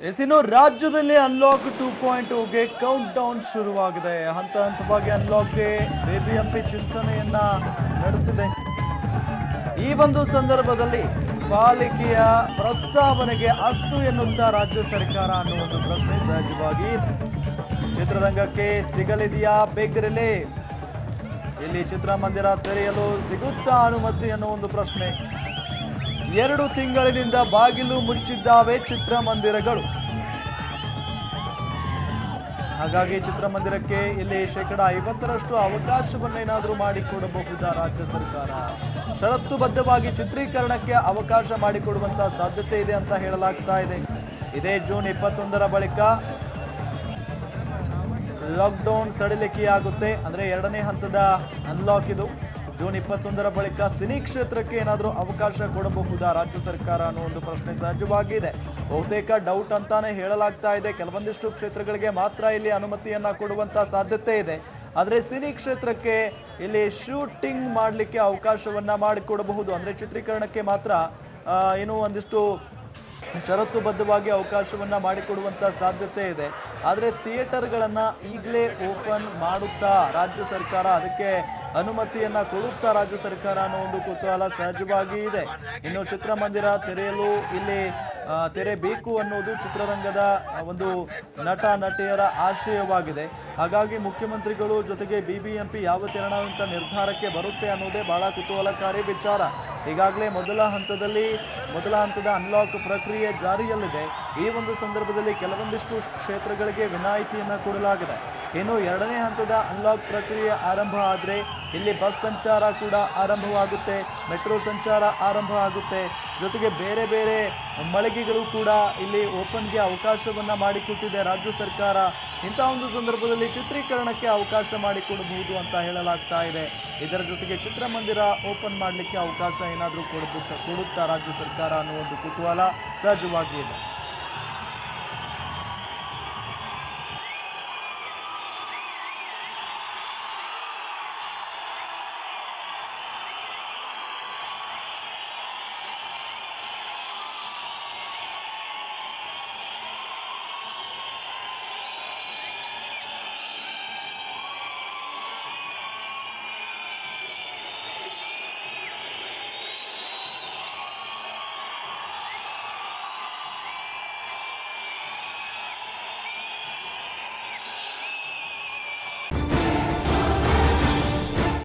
S ಇನ್ನು ರಾಜ್ಯದಲ್ಲಿ unlock two point ಗೆ ಕೌಂಟ್ ಡೌನ್ ಶುರುವಾಗಿದೆ ಹಂತ ಹಂತವಾಗಿ ಅನ್ಲಾಕ್ಗೆ ಬಿಬಿಎಂಪಿ ಚಿಂತನೆಯನ್ನ ನಡೆಸಿದೆ ಈ ಒಂದು ಸಂದರ್ಭದಲ್ಲಿ ಪಾಲಿಕೆಯ ಪ್ರಸ್ತಾವನೆಗೆ ಅಸ್ತು ಎನ್ನುತ್ತಾ ರಾಜ್ಯ ಸರ್ಕಾರ ಅನ್ನೋ ಒಂದು ಪ್ರಶ್ನೆ ಸಹಜವಾಗಿ ಇದೆ ಚಿತ್ರರಂಗಕ್ಕೆ ಸಿಗಲಿದೆಯಾ ಬಿಗ್ ರಿಲೀಫ್ ಇಲ್ಲಿ ಚಿತ್ರಮಂದಿರ ತೆರೆಯಲು ಸಿಗುತ್ತಾ ಅನುಮತಿ ಅನ್ನೋ ಒಂದು ಪ್ರಶ್ನೆ ಎರಡು ತಿಂಗಳಿನಿಂದ ಬಾಗಿಲು ಮುಚ್ಚಿದ್ದಾವೆ ಚಿತ್ರಮಂದಿರಗಳು ಹಾಗಾಗಿ ಚಿತ್ರಮಂದಿರಕ್ಕೆ ಇಲ್ಲಿ ಶೇಕಡ ಐವತ್ತರಷ್ಟು ಅವಕಾಶವನ್ನೇನಾದರೂ ಮಾಡಿಕೊಡಬಹುದಾ ರಾಜ್ಯ ಸರ್ಕಾರ ಷರತ್ತುಬದ್ಧವಾಗಿ ಚಿತ್ರೀಕರಣಕ್ಕೆ ಅವಕಾಶ ಮಾಡಿಕೊಡುವಂತ ಸಾಧ್ಯತೆ ಇದೆ ಅಂತ ಹೇಳಲಾಗ್ತಾ ಇದೆ ಇದೇ ಜೂನ್ ಇಪ್ಪತ್ತೊಂದರ ಬಳಿಕ ಲಾಕ್ಡೌನ್ ಸಡಿಲಿಕೆಯಾಗುತ್ತೆ ಅಂದ್ರೆ ಎರಡನೇ ಹಂತದ ಅನ್ಲಾಕ್ ಇದು ಜೂನ್ ಇಪ್ಪತ್ತೊಂದರ ಬಳಿಕ ಸಿನಿ ಕ್ಷೇತ್ರಕ್ಕೆ ಏನಾದರೂ ಅವಕಾಶ ಕೊಡಬಹುದಾ ರಾಜ್ಯ ಸರ್ಕಾರ ಅನ್ನೋ ಒಂದು ಪ್ರಶ್ನೆ ಸಹಜವಾಗಿದೆ ಬಹುತೇಕ ಡೌಟ್ ಅಂತಾನೆ ಹೇಳಲಾಗ್ತಾ ಇದೆ ಕೆಲವೊಂದಿಷ್ಟು ಕ್ಷೇತ್ರಗಳಿಗೆ ಮಾತ್ರ ಇಲ್ಲಿ ಅನುಮತಿಯನ್ನ ಕೊಡುವಂತ ಸಾಧ್ಯತೆ ಇದೆ ಆದರೆ ಸಿನಿ ಕ್ಷೇತ್ರಕ್ಕೆ ಇಲ್ಲಿ ಶೂಟಿಂಗ್ ಮಾಡಲಿಕ್ಕೆ ಅವಕಾಶವನ್ನ ಮಾಡಿಕೊಡಬಹುದು ಅಂದ್ರೆ ಚಿತ್ರೀಕರಣಕ್ಕೆ ಮಾತ್ರ ಆ, ಏನು ಒಂದಿಷ್ಟು ಷರತ್ತುಬದ್ಧವಾಗಿ ಅವಕಾಶವನ್ನ ಮಾಡಿಕೊಡುವಂತ ಸಾಧ್ಯತೆ ಇದೆ ಆದರೆ ಥಿಯೇಟರ್ಗಳನ್ನ ಈಗಲೇ ಓಪನ್ ಮಾಡುತ್ತಾ ರಾಜ್ಯ ಸರ್ಕಾರ ಅದಕ್ಕೆ ಅನುಮತಿಯನ್ನ ಕೊಡುತ್ತಾ ರಾಜ್ಯ ಸರ್ಕಾರ ಅನ್ನೋ ಒಂದು ಕುತೂಹಲ ಸಹಜವಾಗಿ ಇದೆ ಇನ್ನು ಚಿತ್ರಮಂದಿರ ತೆರೆಯಲು ಇಲ್ಲಿ ಆ, ತೆರೆಬೇಕು ಅನ್ನೋದು ಚಿತ್ರರಂಗದ ಒಂದು ನಟ ನಟಿಯರ ಆಶಯವಾಗಿದೆ ಹಾಗಾಗಿ ಮುಖ್ಯಮಂತ್ರಿಗಳು ಜೊತೆಗೆ ಬಿಬಿಎಂಪಿ ಯಾವ ತೆರಳುವಂತ ನಿರ್ಧಾರಕ್ಕೆ ಬರುತ್ತೆ ಅನ್ನೋದೇ ಬಹಳ ಕುತೂಹಲಕಾರಿ ವಿಚಾರ ಈಗಾಗಲೇ ಮೊದಲ ಹಂತದಲ್ಲಿ ಮೊದಲ ಹಂತದ ಅನ್ಲಾಕ್ ಪ್ರಕ್ರಿಯೆ ಜಾರಿಯಲ್ಲಿದೆ ಈ ಒಂದು ಸಂದರ್ಭದಲ್ಲಿ ಕೆಲವೊಂದಿಷ್ಟು ಕ್ಷೇತ್ರಗಳಿಗೆ ವಿನಾಯಿತಿಯನ್ನ ಕೊಡಲಾಗಿದೆ ಇನ್ನು ಎರಡನೇ ಹಂತದ ಅನ್ಲಾಕ್ ಪ್ರಕ್ರಿಯೆ ಆರಂಭ ಆದರೆ ಇಲ್ಲಿ ಬಸ್ ಸಂಚಾರ ಕೂಡ ಆರಂಭವಾಗುತ್ತೆ ಮೆಟ್ರೋ ಸಂಚಾರ ಆರಂಭ ಆಗುತ್ತೆ ಜೊತೆಗೆ ಬೇರೆ ಬೇರೆ ಮಳಿಗೆಗಳು ಕೂಡ ಇಲ್ಲಿ ಓಪನ್ಗೆ ಅವಕಾಶವನ್ನ ಮಾಡಿಕೊಟ್ಟಿದೆ ರಾಜ್ಯ ಸರ್ಕಾರ ಇಂಥ ಒಂದು ಸಂದರ್ಭದಲ್ಲಿ ಚಿತ್ರೀಕರಣಕ್ಕೆ ಅವಕಾಶ ಮಾಡಿಕೊಡಬಹುದು ಅಂತ ಹೇಳಲಾಗ್ತಾ ಇದೆ ಇದರ ಜೊತೆಗೆ ಚಿತ್ರಮಂದಿರ ಓಪನ್ ಮಾಡಲಿಕ್ಕೆ ಅವಕಾಶ ಏನಾದರೂ ಕೊಡಬೇಕು ಕೊಡುತ್ತಾ ರಾಜ್ಯ ಸರ್ಕಾರ ಅನ್ನೋ ಒಂದು ಕುತೂಹಲ ಸಹಜವಾಗಿ ಇದೆ